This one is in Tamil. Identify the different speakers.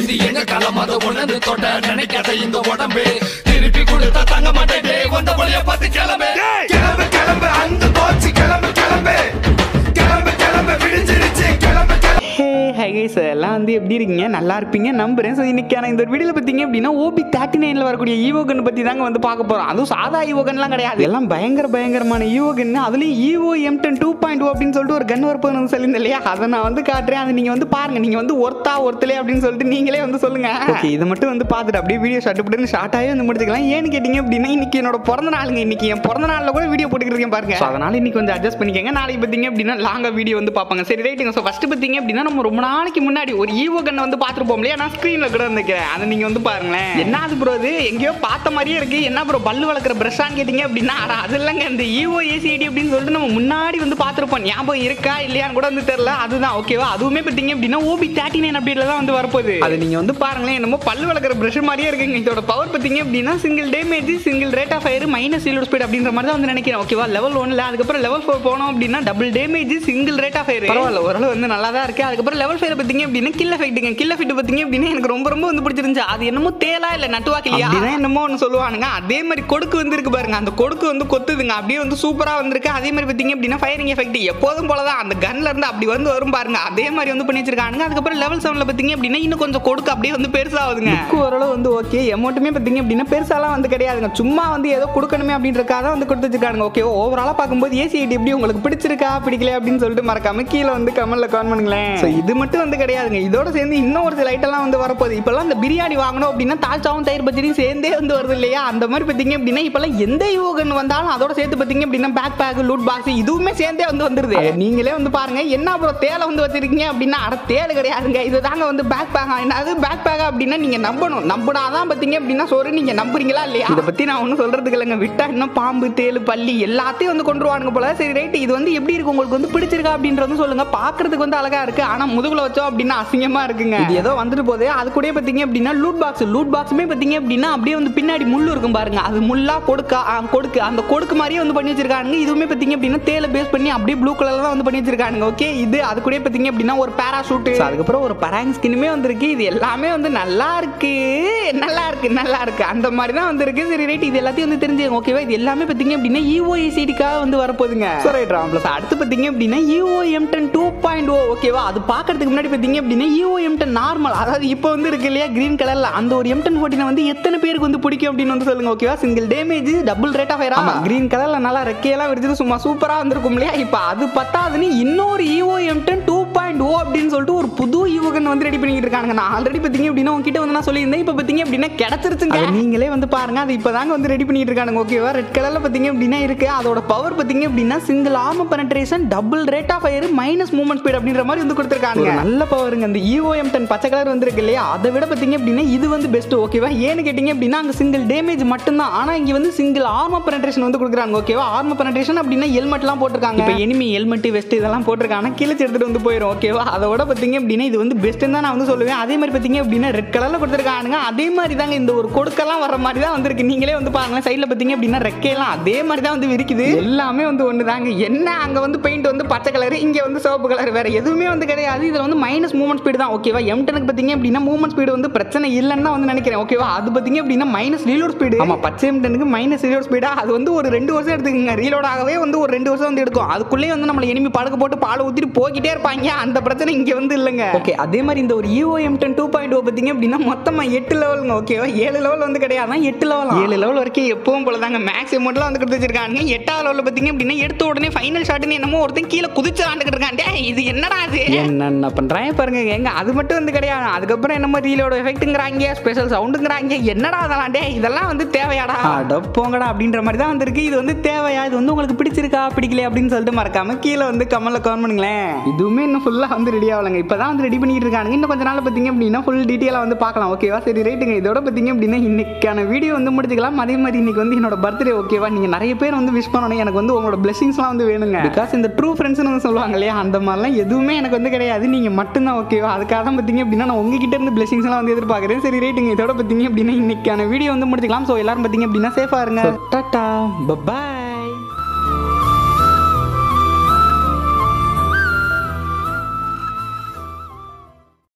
Speaker 1: இது எங்க களம் அதை உணர்ந்து தொட்ட நினைக்காத இந்த உடம்பு திருப்பி கொடுத்தா தங்க மாட்டேன் வந்த வழிய பார்த்து கிளம்பு கிளம்பு கிளம்பு அந்த போச்சு கிளம்பு கிளம்பு கிளம்பு கிளம்பு விடிஞ்சிருச்சு கிளம்பு கிளம்பு
Speaker 2: ஹே ஹை கைஸ் எல்லாம் வந்து எப்படி இருக்கீங்க நல்லா இருப்பீங்க நம்புறேன் ஸோ இன்னைக்கான இந்த ஒரு வீடியோவில் பார்த்தீங்க அப்படின்னா ஓபி தேர்ட்டி நைனில் வரக்கூடிய ஈவோகன் பற்றி தாங்க வந்து பார்க்க போகிறோம் அதுவும் சாதா ஈவோகன்லாம் கிடையாது எல்லாம் பயங்கர பயங்கரமான ஈவோகன் அதுலேயும் Evo M ten two point அப்படின்னு சொல்லிட்டு ஒரு கன் வரப்போன்னு வந்து சொல்லியிருந்தேன் இல்லையா அதை நான் வந்து காட்டுறேன் அதை நீங்கள் வந்து பாருங்க நீங்கள் வந்து ஒர்த்தா ஒருத்தலே அப்படின்னு சொல்லிட்டு நீங்களே வந்து சொல்லுங்க ஓகே இதை மட்டும் வந்து பார்த்துட்டு அப்படியே வீடியோ ஷார்ட் போட்டு ஷார்ட்டாகவே வந்து முடிச்சுக்கலாம் ஏன்னு கேட்டிங்க அப்படின்னா இன்னைக்கு என்னோட பிறந்த நாளுங்க இன்னைக்கு என் பிறந்த நாளில் கூட வீடியோ போட்டுக்கிறேன் பாருங்க So, அதனால இன்னைக்கு கொஞ்சம் அட்ஜஸ்ட் பண்ணிக்கங்க நாளைக்கு பார்த்தீங்க அப்படின்னா லாங்கா வீடியோ வந்து பார்ப்பாங்க சரி ரைட்டுங்க ஸோ ஃபர்ஸ்ட் பார்த்தீங்க அப்படின்னா நம்ம ரொம்ப நாளைக்கு முன்னாடி ஒரு ஈவோ கண்ணை வந்து பார்த்துருப்போம் இல்லையா நான் ஸ்க்ரீனில் கூட வந்துக்கிறேன் அதை நீங்கள் வந்து பாருங்களேன் என்ன அது ப்ரோ அது எங்கேயோ பார்த்த மாதிரியே இருக்கு என்ன ப்ரோ பல்லு வளர்க்குற ப்ரெஷ்ஷான்னு கேட்டிங்க அப்படின்னா அட, அது இல்லைங்க இந்த ஈவோ ஏசிடி அப்படின்னு சொல்லிட்டு நம்ம முன்னாடி வந்து பார்த்துருப்போம் ஞாபகம் இருக்கா இல்லையான்னு கூட வந்து தெரியல அதுதான் ஓகேவா அதுவுமே பார்த்தீங்க அப்படின்னா ஓபி தேர்ட்டி நைன் அப்படில தான் வந்து வரப்போகுது அது நீங்கள் வந்து பாருங்களேன் என்னமோ பல்லு வளர்க்குற ப்ரஷ் மாதிரியே இருக்குங்க இதோட பவர் பார்த்தீங்க அப்படின்னா single damage single rate of fire minus சீலோட ஸ்பீட் அப்படின்ற மாதிரி தான் வந்து நினைக்கிறேன் ஓகேவா லெவல் ஒன்ல அதுக்கப்புறம் லெவல் ஃபோர் போனோம் அப்படின்னா double damage single rate of fire பரவாயில்ல ஓரளவு வந்து நல்லா தான் இருக்கு அதுக்கப்புறம் லெவல் ஃபயர் பார்த்தீங்க அப்படின்னா கில்ல ஃபைட்டுங்க கில்ல ஃபைட் பார்த்தீங்க அப்படின்னா எனக்கு ரொம்ப ரொம்ப வந்து பிடிச்சிருந்துச்சு அது என்னமோ தேலா இல்ல நட்டுவா கிளியா அப்படிதான் என்னமோ ஒன்று சொல்லுவானுங்க அதே மாதிரி கொடுக்கு வந்து இருக்கு பாருங்க அந்த கொடுக்கு வந்து கொத்துதுங்க அப்படியே வந்து சூப்பரா வந்திருக்கு அதே மாதிரி பார்த்தீங்க அப்படின்னா ஃபயரிங் எஃபெக்ட் எப்போதும் போல தான் அந்த கன்ல இருந்து அப்படி வந்து வரும் பாருங்க அதே மாதிரி வந்து பண்ணி வச்சிருக்கானுங்க அதுக்கப்புறம் லெவல் செவன்ல பார்த்தீங்க அப்படின்னா இன்னும் கொஞ்சம் கொடுக்கு அப்படியே வந்து பெருசாகுதுங்க ஓரளவு வந்து ஓகே எமௌண்ட்டுமே பார்த்தீங்க அப்படின்னா பெருசாலாம் வந்து கிடையாதுங்க சும்மா வந்து ஏதோ கொடுக்கணுமே அப்படின்றக்காக தான் வந்து கொடுத்து வச்சிருக்காங்க ஓகே ஓவராலாக பார்க்கும்போது ஏசிஐடி எப்படி உங்களுக்கு பிடிச்சிருக்கா பிடிக்கல அப்படின்னு சொல்லிட்டு மறக்காம கீழே வந்து கமெண்ட்ல கான் பண்ணுங்களேன் So, இது மட்டும் வந்து கிடையாதுங்க இதோட சேர்ந்து இன்னும் ஒரு சில ஐட்டம்லாம் வந்து வரப்போகுது இப்போல்லாம் இந்த பிரியாணி வாங்கணும் அப்படின்னா தாழ்ச்சாவும் தயிர் பச்சடியும் சேர்ந்தே வந்து வருது இல்லையா அந்த மாதிரி பார்த்தீங்க அப்படின்னா இப்போல்லாம் எந்த யோகன் வந்தாலும் அதோட சேர்த்து பார்த்தீங்க அப்படின்னா பேக் பேக் லூட் பாக்ஸ் இதுவுமே சேர்ந்தே வந்து வந்துருது அதை நீங்களே வந்து பாருங்க என்ன அப்புறம் தேலை வந்து வச்சிருக்கீங்க அப்படின்னா அட தேலை கிடையாதுங்க இது தாங்க வந்து பேக் பேக் என்னது பேக் பேக் அப்படின்னா நீங்க நம்பணும் நம்பினாதான் பார்த்தீங்க அப்படின்னா சொல்ற நீங்க நம்புறீங்களா இல்லையா இதை பத்தி நான் ஒன்றும் சொல்றதுக்கு இல்லைங்க விட்டா இன்னும் பாம்பு தேளு பள்ளி எல்லாத்தையும் வந்து கொண்டுருவானுங்க போல சரி ரைட் இது வந்து எப்படி இருக்கு உங்களுக்கு வந்து பிடிச்சிருக்கா அப்படின்றது சொல்லுங்க பாக்குறதுக்கு வந்து அழகா இருக்கு ஆனா முதுகுல வச்சோம் அப்படின்னா அசிங்கமா இருக்குங்க இது ஏதோ வந்துட்டு போகுது அது கூட பாத்தீங்க அப்படின்னா லூட் பாக்ஸ் லூட் பாக்ஸுமே பாத்தீங்க அப்படின்னா அப்படியே வந்து பின்னாடி முள்ளு இருக்கும் பாருங்க அது முள்ளா கொடுக்க ஆ, கொடுக்கு அந்த கொடுக்கு மாதிரியே வந்து பண்ணி வச்சிருக்காங்க இதுவுமே பாத்தீங்க அப்படின்னா தேலை பேஸ் பண்ணி அப்படியே ப்ளூ கலர்ல தான் வந்து பண்ணி வச்சிருக்காங்க ஓகே இது அது கூட பாத்தீங்க அப்படின்னா ஒரு பேராஷூட் அதுக்கப்புறம் ஒரு பராங் ஸ்கின்னுமே வந்திருக்கு இது எல்லாமே வந்து நல்லா இருக்கு நல்லா இருக்கு நல்லா இருக்கு அந்த மாதிரி தான் வந்திருக்கு சரி ரைட் இது எல்லாத்தையும் வந்து தெரிஞ்சுங்க ஓகேவா இது எல்லாமே பாத்தீங்க அப்படின்னா இஓஇசிடிக்காக வந்து வரப்போகுதுங்க ஸோ ரைட் ராம் ப்ளஸ் அடுத்து பாத்தீங்க அப்படின்னா EO M ten two point O okay அது பார்க்கறதுக்கு முன்னாடி பாத்தீங்க அப்படின்னா இஓ எம் டென் நார்மல் அதாவது இப்போ வந்து இருக்கு இல்லையா கிரீன் கலர்ல அந்த ஒரு எம் டென் ஃபோர்ட்டினை வந்து எத்தனை பேருக்கு வந்து பிடிக்கும் அப்படின்னு வந்து சொல்லுங்க ஓகேவா single damage double rate of ஆமா கிரீன் கலர்ல நல்லா ரெக்கையெல்லாம் விரிச்சது சும்மா சூப்பரா வந்திருக்கும் இல்லையா இப்போ அது பத்தாதுன்னு இன்னொரு EO M ten two point O அப்படின்னு சொல்லிட்டு ஒரு புது ஈவோகன் வந்து ரெடி பண்ணிட்டு இருக்காங்க நான் ஆல்ரெடி பாத்தீங்க அப்படின்னா உங்ககிட்ட வந்து நான் சொல்லியிருந்தேன் இப்போ பாத்தீங்க அப்படின்னா கிடைச்சிருச்சுங்க அதை நீங்களே வந்து பாருங்க அது இப்போதாங்க வந்து ரெடி பண்ணிட்டு இருக்காங்க ஓகேவா ரெட் கலர்ல பாத்தீங்க அப்படின்னா இருக்கு அதோட பவர் பாத்தீங்க அப்படின்னா single armour penetration double rate of fire minus movement speed அப்படின்ற மாதிரி வந்து கொடுத்துருக்காங்க ஒரு நல்ல பவருங்க இந்த இஓஎம் டென் பச்சை கலர் வந்திருக்கு இல்லையா அதை விட பாத்தீங்க அப்படின்னா இது வந்து பெஸ்ட் ஓகேவா ஏன்னு கேட்டீங்க அப்படின்னா அங்க சிங்கிள் டேமேஜ் மட்டும்தான் ஆனா இங்க வந்து சிங்கிள் ஆர்ம பெனட்ரேஷன் வந்து கொடுக்குறாங்க ஓகேவா ஆர்ம பெனட்ரேஷன் அப்படின்னா ஹெல்மெட்லாம் போட்டிருக்காங்க இப்போ எனிமி ஹெல்மெட் வெஸ்ட் இதெல்லாம் போட்டிருக்காங்க கிழிச்சு எடுத்துட்டு வந்து போயிடும் ஓகேவா அதோட பாத்தீங்க அப்படின்னா இது வந்து பெஸ்ட்னு தான் நான் வந்து சொல்லுவேன் அதே மாதிரி பாத்தீங்க அப்படின்னா ரெட் கலர்ல கொடுத்துருக்கானுங்க அதே மாதிரி தாங்க இந்த ஒரு கொடுக்கெல்லாம் வர மாதிரி தான் வந்திருக்கு நீங்களே வந்து பாருங்களேன் சைடில் பார்த்தீங்க அப்படின்னா ரெக்கையெல்லாம் அதே மாதிரி தான் வந்து விரிக்குது எல்லாமே வந்து ஒன்று தாங்க என்ன அங்கே வந்து பெயிண்ட் வந்து பச்சை கலர் இங்கே வந்து சிவப்பு கலர் வேற எதுவுமே வந்து கிடையாது இதில் வந்து மைனஸ் மூவ்மெண்ட் ஸ்பீடு தான் ஓகேவா எம் டெனுக்கு பார்த்தீங்க அப்படின்னா மூவ்மெண்ட் ஸ்பீடு வந்து பிரச்சனை இல்லைன்னு தான் வந்து நினைக்கிறேன் ஓகேவா அது பார்த்தீங்க அப்படின்னா மைனஸ் ரீலோட் ஸ்பீடு ஆமாம் பச்சை எம் டெனுக்கு மைனஸ் ரீலோட் ஸ்பீடா அது வந்து ஒரு ரெண்டு வருஷம் எடுத்துக்கோங்க ரீலோட் ஆகவே வந்து ஒரு ரெண்டு வருஷம் வந்து எடுக்கும் அதுக்குள்ளேயே வந்து நம்மளை எனிமி படுக்க போட்டு பால் ஊற்றிட்டு போய்கிட்டே இருப்பாங்க அந்த பிரச்சனை இங்கே வந்து இல்லைங்க ஓகே அதே மாதிரி இந்த ஒரு EO M ten two point O பார்த்தீங்க அப்படின்னா மொத்தமாக எட்டு லெவலுங்க ஓகேவா ஏழு லெவல் வந்து கிடையாது எட்டு லெவல் ஏழு லெவல் வரைக்கும் எப்பவும் போல தாங்க மேக்ஸ் அமௌண்ட்லாம் வந்து கொடுத்து வச்சிருக்காங்க எட்டாவது லெவலில் பார்த்தீங்க அப்படின்னா எடுத்த உடனே ஃபைனல் ஷாட்னு என்னமோ ஒருத்தன் கீழே குதிச்சு ஆண்டுக்கிட்டு இருக்கான் டேய், இது என்னடா அது என்னென்ன பண்ணுறேன் பாருங்க எங்க அது மட்டும் வந்து கிடையாது அதுக்கப்புறம் என்னமோ ரீலோட எஃபெக்ட்டுங்கிறாங்க ஸ்பெஷல் சவுண்டுங்கிறாங்க என்னடா அதெல்லாம் டே இதெல்லாம் வந்து தேவையாடா அட போங்கடா அப்படின்ற மாதிரி தான் வந்திருக்கு இது வந்து தேவையா இது வந்து உங்களுக்கு பிடிச்சிருக்கா பிடிக்கல அப்படின்னு சொல்லிட்டு மறக்காம கீழே வந்து கமெண்ட்ல கமெண்ட் பண்ணுங்களேன் இதுவுமே இன்னும் ஃபுல்லாக வந்து ரெடி ஆகலைங்க இப்போ தான் வந்து ரெடி பண்ணிட்டு இருக்காங்க இன்னும் கொஞ்ச நாள் பார்த்தீங்க அப்படின்னா ஃபுல் டீட்டெயிலாக வந்து பார்க்கலாம் ஓகேவா சரி ரைட்டுங்க இதோட பார்த்தீங்க அப்படின்னா இன்னைக்கான வீடியோ வந்து முடிச்சுக்கலாம் அதே மாதிரி இன்னைக்கு வந்து என்னோட பர்த்டே ஓகேவா நீங்கள் நிறைய பேர் வந்து விஷ் பண்ணணும் எனக்கு வந்து உங்களோட பிளெஸிங்ஸ்லாம் வந்து வேணுங்க பிகாஸ் இந்த ட்ரூ ஃப்ரெண்ட்ஸ்னு வந்து சொல்லுவாங்க இல்லையா அந்த மாதிரிலாம் எதுவுமே எனக்கு வந்து கிடையாது நீங்கள் மட்டும்தான் ஓகேவா அதுக்காக தான் பார்த்தீங்க அப்படின்னா நான் உங்ககிட்ட இருந்து பிளெஸிங்ஸ்லாம் வந்து எதிர்பார்க்குறேன் சரி ரைட்டுங்க இதோட பார்த்தீங்க அப்படின்னா இன்னைக்கான வீடியோ வந்து முடிச்சுக்கலாம் ஸோ எல்லாரும் பார்த்தீங்க அப்படின்னா சேஃபாக இருங்க டாட்டா பபாய்